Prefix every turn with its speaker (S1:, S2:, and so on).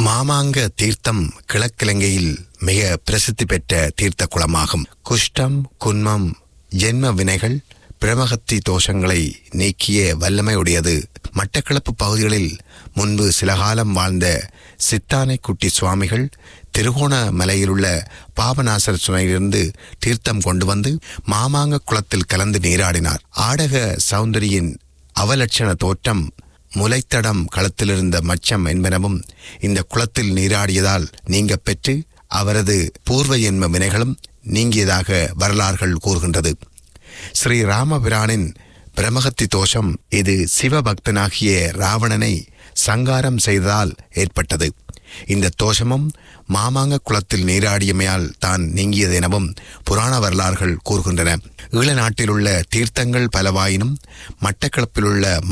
S1: மாமாங்க தீர்த்தம் கிழக்கிழங்கையில் மிக பிரசித்தி பெற்ற தீர்த்த குளமாகும் குஷ்டம் குன்மம் ஜென்ம வினைகள் பிரமகத்தி தோஷங்களை நீக்கிய வல்லமையுடையது மட்டக்களப்பு பகுதிகளில் முன்பு சில காலம் வாழ்ந்த சித்தானைக்குட்டி சுவாமிகள் திருகோணமலையிலுள்ள பாபநாசர் சுனையிலிருந்து தீர்த்தம் கொண்டு வந்து மாமாங்க குளத்தில் கலந்து நீராடினார் ஆடக சௌந்தரியின் அவலட்சண தோற்றம் முளைத்தடம் களத்திலிருந்த மச்சம் என்பனவும் இந்த குளத்தில் நீராடியதால் நீங்க பெற்று அவரது பூர்வ ஜென்ம வினைகளும் நீங்கியதாக வரலாறுகள் கூறுகின்றது ஸ்ரீ ராமபிரானின் பிரமகத்தி தோஷம் இது சிவபக்தனாகிய ராவணனை சங்காரம் செய்ததால் ஏற்பட்டது இந்த தோஷமும் மாமாங்க குளத்தில் நீராடியமையால் தான் நீங்கியது எனவும் புராண வரலாறுகள் கூறுகின்றன ஈழ நாட்டிலுள்ள தீர்த்தங்கள் பலவாயினும் மட்டக்களப்பிலுள்ள